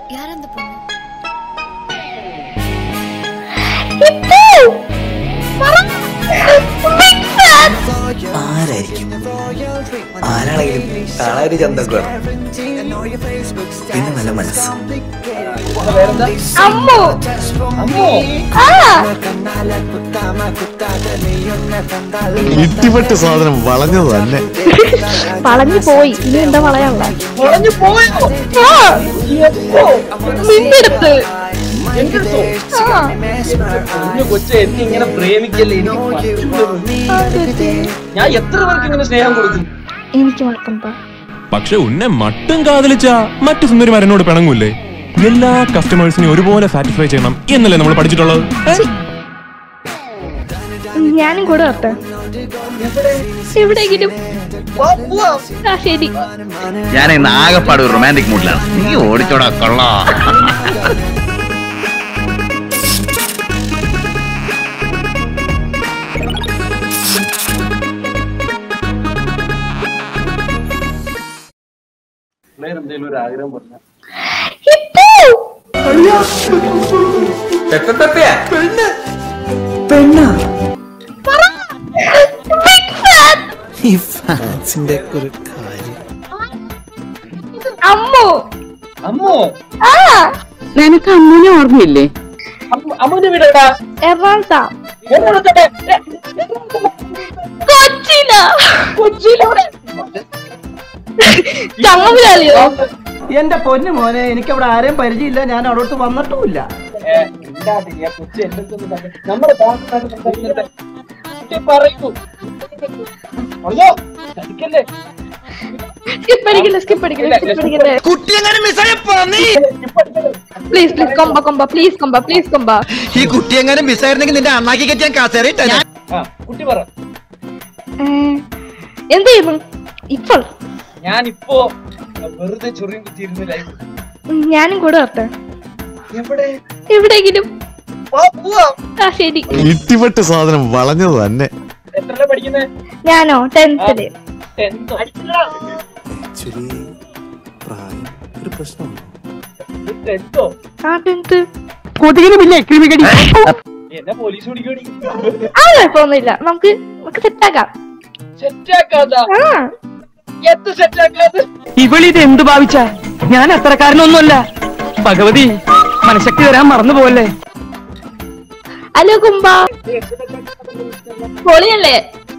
யார் அந்த பொண்ணு ആരായിരിക്കും ആരാണെങ്കിലും കാണാൻ ഒരു ചന്തക്കുവാണ് പിന്നെ നല്ല മനസ്സ് അമ്മു അമ്മോ ആ ഇട്ടിപ്പെട്ട് സാധനം വളഞ്ഞത് തന്നെ വളഞ്ഞു പോയി ഇനി എന്താ വളയാനുള്ള വളഞ്ഞു പോയോ ആ എപ്പോ നിന്നെടുത്ത് എന്തെടുത്തോ ആ കുഞ്ഞു കൊച്ചു എന്നെ ഇങ്ങനെ പ്രേമിക്കല്ലേ എനിക്ക് പറ്റൂല. ആ, ചേച്ചി. ഞാൻ എത്ര പേർക്ക് ഇങ്ങനെ സ്നേഹം കൊടുത്തു എനിക്ക് വഴക്കണ്ട പക്ഷെ ഉന്നെ മട്ടും കാതലിച്ച മറ്റു സുന്ദരിമാരെന്നോട് പിണങ്ങൂല്ലേ എല്ലാ കസ്റ്റമേഴ്സിനെയും ഒരുപോലെ സാറ്റിസ്ഫൈ ചെയ്യണം എന്നല്ലേ നമ്മൾ പഠിച്ചിട്ടുള്ളത് ഏ? ഞാനും കൂടെ വരട്ടെ എവിടെയെങ്കിലും ആ ശരി ഞാൻ ഇന്ന് ആകെപ്പാട് ഒരു റൊമാൻറ്റിക് മൂഡിലാണ് നീ ഓടിച്ചോടാ കൊള്ളാ വേറെ എന്തെങ്കിലും ഒരു ആഗ്രഹം പറഞ്ഞ ഇപ്പോ ഈ ഫാൻസിന്റെ ഒരു കാര്യം അമ്മു അമ്മോ ആ നിനക്ക് അമ്മൂനെ ഓർമ്മയില്ലേ അമ്മ- അമ്മൂന്റെ വീട് എവിടാ എറണാകുളത്താ എറണാകുളത്തെ കൊച്ചിയിലാ കൊച്ചിയിലൂടെ ചങ്ങമ്പുരാലിയോ എന്റെ പൊന്നു മോനെ എനിക്ക് അവിടെ ആരെയും പരിചയമില്ല ഞാൻ അവിടോട്ട് വന്നിട്ടുമില്ല കൊച്ചു എന്റെ അടുത്ത് ഒന്ന് കണ്ടേ. നമ്മുടെ ഭാഗത്താണ് സംസാരിക്കുന്നത് കുട്ടി പറയൂ അയ്യോ ചതിക്കല്ലേ സ്കിപ്പ് അടിക്കില്ല സ്കിപ്പ് അടിക്കില്ല സ്കിപ്പ് അടിക്കില്ല പ്ലീസ് പ്ലീസ് കൊമ്പ കൊമ്പ പ്ലീസ് കൊമ്പ പ്ലീസ് കൊമ്പ ഈ കുട്ടി എങ്ങനെ മിസ്സായിരുന്നെങ്കിൽ നിന്റെ അണ്ണാക്കി കെട്ടിയാൻ കാസേറിട്ട ആ കുട്ടി പറ എന്ത് ചെയ്യുന്നു ഇപ്പോൾ ഞാനിപ്പോ വെറുതെ ചൊറിയും കുത്തിയിരുന്ന ലൈഫ് ഉം, ഞാനും കൂടെ വരട്ടെ എവിടെ എവിടെയെങ്കിലും വാ, പോവാം. ആ ശരി ഇട്ടിപ്പെട്ട് സാധനം വളഞ്ഞത് തന്നെ എത്രല്ല പഠിക്കുന്നേ ഞാനോ ടെൻത്തില് ടെൻത്തോ ആക്ച്വലി പ്രായം ഒരു പ്രശ്നമാണ് ടെൻത്തോ ആ ടെൻത്ത് കൊതുകിനുമില്ലേ ക്രിമികടി എന്നെ പോലീസ് പിടിക്കടി ആ കുഴപ്പമൊന്നുമില്ല നമുക്ക് നമുക്ക് സെറ്റാക്കാം സെറ്റാക്കാതാ ആ എന്ത് സെറ്റാക്കാതെ ഇവളിത് എന്ത് ഭാവിച്ച ഞാൻ അത്രക്കാരനൊന്നുമല്ല ഭഗവതി മനഃശക്തി വരാൻ മറന്നു പോവല്ലേ ഹലോ കുമ്പ പൊളിയല്ലേ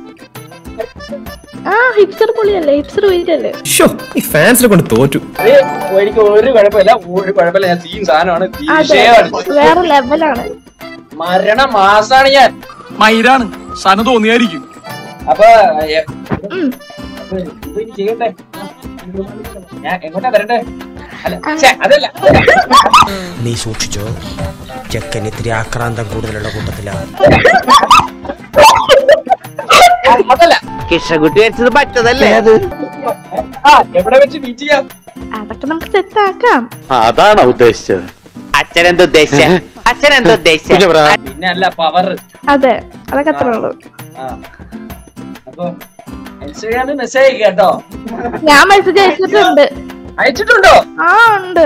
ആ ഹിപ്സർ പൊളിയല്ലേ ഹിപ്സർ പോയിട്ടല്ലേ ഈ ഫാൻസിനെ കൊണ്ട് തോറ്റു ഏ, എനിക്ക് ഒരു കുഴപ്പമില്ല ഒരു കുഴപ്പമില്ല ഞാൻ സീൻ സാധനമാണ് അതെ തീർച്ചയാണ് വേറെ ലെവലാണ് മരണ മാസാണ് ഞാൻ മയിലാണ് സന തോന്നിയായിരിക്കും അപ്പൊ എ, ഉം. അപ്പൊ ഇത് ഇനി ചെയ്യട്ടെ ഞാൻ എങ്ങോട്ടാ വരണ്ടേ അല്ല ഛെ, അതല്ല നീ സൂക്ഷിച്ചോ ചെക്കൻ ഇത്തിരി ആക്രാന്തം കൂടുതലുള്ള കൂട്ടത്തിലാണ് ആ, അതല്ല കിഷകുട്ടി വെച്ചത് പറ്റതല്ലേ ആ എവിടെ വെച്ച് മീറ്റ് ചെയ്യാം അതൊക്കെ നമുക്ക് സെറ്റാക്കാം അതാണോ ഉദ്ദേശിച്ചത് അച്ഛൻ എന്താ ഉദ്ദേശിച്ച അച്ഛൻ എന്താ ഉദ്ദേശിച്ച പിന്നെ അല്ല പവർ അതെ അതൊക്കെ അത്രേ ഉള്ളൂ ആ അപ്പൊ ഇൻസ്റ്റാഗ്രാമിൽ മെസ്സേജ് അയക്കുക കേട്ടോ ഞാൻ മെസ്സേജ് അയച്ചിട്ടുണ്ട് അയച്ചിട്ടുണ്ടോ ആ ഉണ്ട്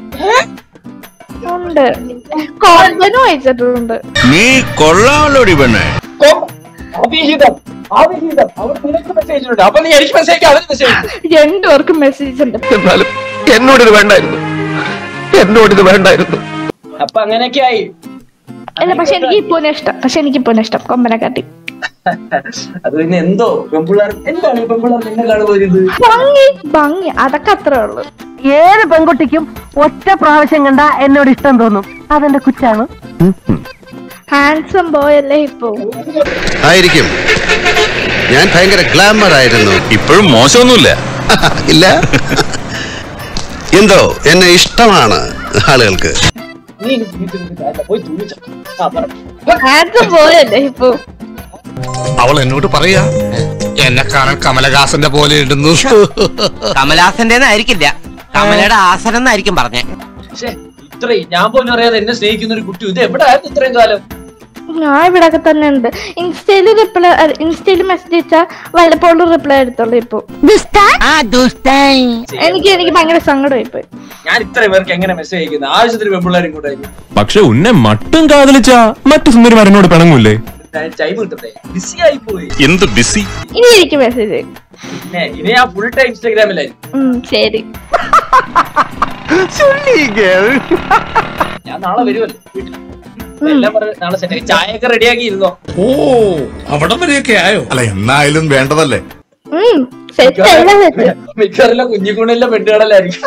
ഉണ്ട് കോമ്പനും അയച്ചിട്ടുണ്ട് നീ കൊള്ളാമല്ലോടി പെണ്ണേ കൊ- അവിഹിതം അവിഹിതം അവർ നിനക്ക് മെസ്സേജ് അയച്ചിട്ടുണ്ട് അപ്പൊ നീ എനിക്ക് മെസ്സേജ് അയക്കാം അവര് മെസ്സേജ് അയക്കും രണ്ടുപേർക്കും മെസ്സേജ് ഉണ്ട് എന്നാലും എന്നോടിത് വേണ്ടായിരുന്നു എന്നോടിത് വേണ്ടായിരുന്നു അപ്പൊ അങ്ങനെയൊക്കെ ആയി അല്ല പക്ഷെ എനിക്ക് ഇപ്പോനെ ഇഷ്ടം പക്ഷെ എനിക്ക് ഇപ്പോനെ ഇഷ്ടം കൊമ്പനെ കാട്ടി അത് പിന്നെ എന്തോ പെമ്പിള്ളാർ എന്താണ് ഈ പെമ്പിള്ളാർ നിന്നെ കാണുമ്പോൾ ഇത് ഭംഗി ഭംഗി അതൊക്കെ അത്രേ ഉള്ളൂ ഏത് പെൺകുട്ടിക്കും ഒറ്റ പ്രാവശ്യം കണ്ട എന്നോട് ഇഷ്ടം തോന്നും അതെന്റെ കുറ്റാണ് ഹാൻസം ബോയ് അല്ലേ ഇപ്പൊ ആയിരിക്കും ഞാൻ ഭയങ്കര ഗ്ലാമർ ആയിരുന്നു ഇപ്പോഴും മോശമൊന്നുമില്ല ഇല്ല എന്തോ എന്നെ ഇഷ്ടമാണ് ആളുകൾക്ക് നീ എനിക്ക് വീട്ടിൽ നിന്ന് കാര്യമില്ല. പോയി തൂങ്ങിച്ചോ. ആ, പറ. ഹാൻസം ബോയ് അല്ലേ ഇപ്പൊ അവൾ എന്നോട് പറയാ എന്നെ കാണാൻ കമലഹാസന്റെ പോലെ ഇടുന്നു കമലാസന്റെ ആയിരിക്കില്ല കമലയുടെ ആസനം എന്നായിരിക്കും പറഞ്ഞേ ശ്ശേ, ഇത്രയും ഞാൻ പോലും അറിയാതെ എന്നെ സ്നേഹിക്കുന്ന ഒരു കുട്ടി ഇത് എവിടെ ആയിരുന്നു ഇത്രയും കാലം ഞാൻ ഇവിടൊക്കെ തന്നെ ഉണ്ട് ഇൻസ്റ്റയില് റിപ്ലൈ ഇൻസ്റ്റയിൽ മെസ്സേജ് അയച്ചാൽ വല്ലപ്പോഴും റിപ്ലൈ എടുത്തോളൂ ഇപ്പൊ എനിക്ക് എനിക്ക് ഭയങ്കര സങ്കടമായി പോയി ഞാൻ ഇത്ര പേർക്ക് എങ്ങനെ മെസ്സേജ് അയക്കുന്നത് ആവശ്യത്തിന് പെമ്പിള്ളേരും ഇങ്ങോട്ട് അയക്കും പക്ഷെ ഉന്നെ മട്ടും കാതലിച്ചാ മറ്റു സുന്ദരിമാരെന്നോട് പിണങ്ങൂലേ ടൈം കിട്ടട്ടെ ബിസി ആയി പോയി എന്ത് ബിസി ഇനി എനിക്ക് മെസ്സേജ് പിന്നെ ഇനി ഞാൻ ഫുൾ ടൈം ഇൻസ്റ്റാഗ്രാമിലായിരിക്കും ഉം ശരി ഞാൻ നാളെ വരുമല്ലോ വീട്ടിൽ എല്ലാം പറഞ്ഞ് നാളെ സെറ്റ് ആക്കി ചായയൊക്കെ റെഡിയാക്കി ഇരുന്നോ ഓ അവിടം വരെയൊക്കെ ആയോ അല്ല എന്നായാലും വേണ്ടതല്ലേ ഉം സെറ്റ് എല്ലാം സെറ്റ് മിക്കവാറില്ല കുഞ്ഞിക്കുണ്ണിലെ പെണ്ണുകളല്ലായിരിക്കും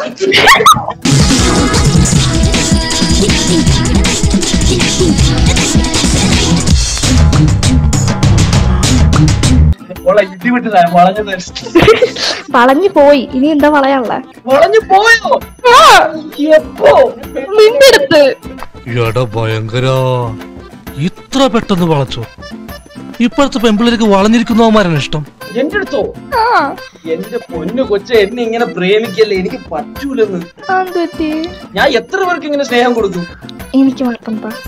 മോളെ ഇടി വിട്ടതാ വളഞ്ഞത് വളഞ്ഞു പോയി ഇനി എന്താ വളയാനുള്ള വളഞ്ഞു പോയോ എപ്പോ നിന്റെ അടുത്ത് എടാ ഭയങ്കര ഇത്ര പെട്ടെന്ന് വളച്ചോ ഇപ്പോഴത്തെ പെമ്പിള്ളേർക്ക് വളഞ്ഞിരിക്കുന്നവന്മാരാണ് ഇഷ്ടം എന്റെ അടുത്തോ ആ എന്റെ പൊന്നു കൊച്ച എന്നെ ഇങ്ങനെ പ്രേമിക്കല്ലേ എനിക്ക് പറ്റൂലെന്ന് ആ, എന്ത് പറ്റി ഞാൻ എത്ര പേർക്ക് ഇങ്ങനെ സ്നേഹം കൊടുക്കും എനിക്ക് മാത്രം പറ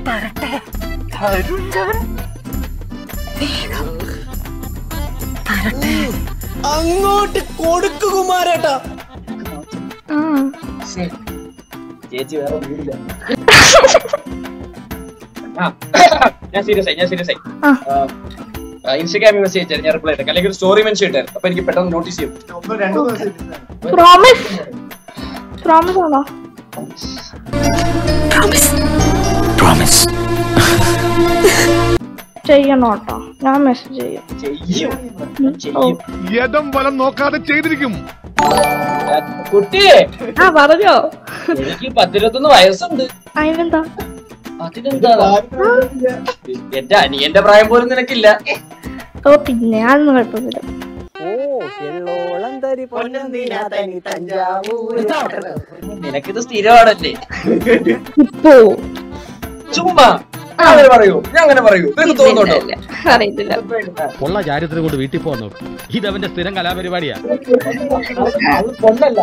അങ്ങോട്ട് കൊടുക്കു കുമാരേട്ടാ ആ ചേച്ചി വേറെ വീടില്ല ആ, ഞാൻ സീരിയസ് ആയി ഞാൻ സീരിയസ് ആയി ആ. ഇൻസ്റ്റാഗ്രാമിൽ മെസ്സേജ് അയച്ചായിരുന്നു ഞാൻ റിപ്ലൈ ഇട്ടേക്കാം അല്ലെങ്കിൽ ഒരു സ്റ്റോറി മെൻഷൻ ഇട്ടായിരുന്നു അപ്പൊ എനിക്ക് പെട്ടെന്ന് നോട്ടീസ് ചെയ്യും പ്രോമിസ് പ്രോമിസ് ആണോ ചെയ്യണം കേട്ടോ ഞാൻ മെസ്സേജ് ചെയ്യും ചെയ്യും ഓ ചെയ്യും യഥം വലം നോക്കാതെ ചെയ്തിരിക്കും ആ, കുട്ടിയെ ആ പറഞ്ഞോ എനിക്ക് പത്തിരുപത്തൊന്ന് വയസ്സുണ്ട് അതിനെന്താ അതിനെന്താ എന്റെ അനിയന്റെ പ്രായം പോലും നിനക്കില്ല ഓ പിന്നെ അതൊന്നും കുഴപ്പമില്ല നിനക്കിത് സ്ഥിരമാണല്ലേ ഇപ്പോ ചുമ്മാ ഞാൻ അങ്ങനെ പറയൂ ഞാൻ അങ്ങനെ പറയൂ നിനക്ക് തോന്നുന്നുണ്ടോ ഇല്ല, അറിയത്തില്ല ഉള്ള ചാരിത്രം കൊണ്ട് വീട്ടിൽ പോകാൻ നോക്കും ഇതവന്റെ സ്ഥിരം കലാപരിപാടിയാ അത് പൊണ്ണല്ല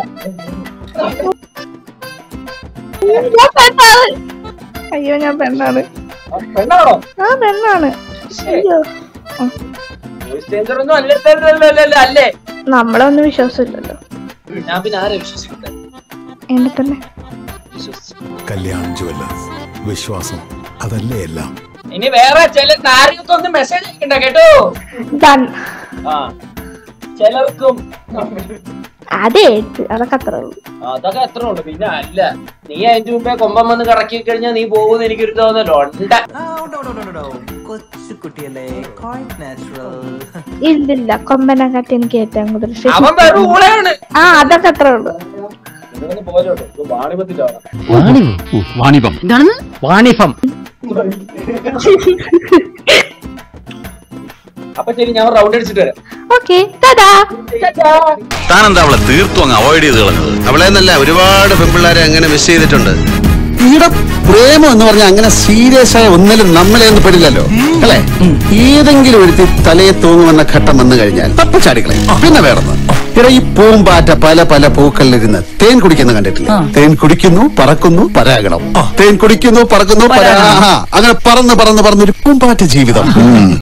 ഞാൻ പെണ്ണാണ് അയ്യോ ഞാൻ പെണ്ണാണ് ആ, പെണ്ണാണോ ആ പെണ്ണാണ് അയ്യോ ആ, വോയിസ് ചേഞ്ചർ ഒന്നും അല്ലല്ലോ അല്ലേ നമ്മളൊന്നും വിശ്വാസമില്ലല്ലോ ഞാൻ പിന്നെ ആരെ വിശ്വസിക്കട്ടെ എന്നെ തന്നെ വിശ്വസിച്ചു കല്യാൺ ജുവല്ലേഴ്സ് വിശ്വാസം അതല്ലേ എല്ലാം ഇനി വേറെ ചില ആരെയൊക്കെ മെസ്സേജ് അയക്കണ്ട കേട്ടോ ഡൺ ആ ചിലർക്കും അതെ ഏറ്റ് അതൊക്കെ അത്ര ഉള്ളൂ അതൊക്കെ എത്ര ഉണ്ട് പിന്നെ അല്ല നീ അതിന്റെ മുമ്പേ കൊമ്പം വന്ന് കറക്കി കഴിഞ്ഞാൽ നീ പോകുമെന്ന് എനിക്കൊരു തോന്നലോ ഉണ്ട് കൊച്ചു കുട്ടിയല്ലേ quite natural. ഇല്ലില്ല കൊമ്പനെക്കാട്ടി എനിക്ക് ഏറ്റവും കൂടുതൽ ഇഷ്ടം. അവൻ വെറും ഊളയാണ് ആ അതൊക്കെ അത്ര ഉള്ളൂ ഇതൊന്ന് പോലോട്ടോ ഇത് വാണിപത്തിലാണ് വാണിഭം എന്താണെന്ന് വാണിഭം അപ്പൊ ശരി ഞാൻ റൗണ്ട് അടിച്ചിട്ട് വരാം ഓക്കെ തടാ താനെന്താ അവളെ തീർത്തും അങ്ങ് അവോയ്ഡ് ചെയ്ത് കളഞ്ഞത് അവളെ എന്നല്ല ഒരുപാട് പെൺപിള്ളേരെ അങ്ങനെ മിസ് ചെയ്തിട്ടുണ്ട് ഈടെ പ്രേമം എന്ന് പറഞ്ഞാൽ അങ്ങനെ സീരിയസ് ആയ ഒന്നിലും നമ്മളെ ഒന്നും പെടില്ലല്ലോ അല്ലെ ഏതെങ്കിലും ഒരു തലയെ തൂങ്ങുമെന്ന ഘട്ടം വന്നു കഴിഞ്ഞാൽ തപ്പ ചാടിക്കളെ പിന്നെ വേറൊന്ന് ഇവിടെ ഈ പൂമ്പാറ്റ പല പല പൂക്കളിലിരുന്ന് തേൻ കുടിക്കുന്ന കണ്ടിട്ടില്ല തേൻ കുടിക്കുന്നു പറക്കുന്നു പരാഗണം തേൻ കുടിക്കുന്നു പറക്കുന്നു പരാ ആ, അങ്ങനെ പറന്ന് പറന്ന് പറന്നൊരു പൂമ്പാറ്റ ജീവിതം ഉം.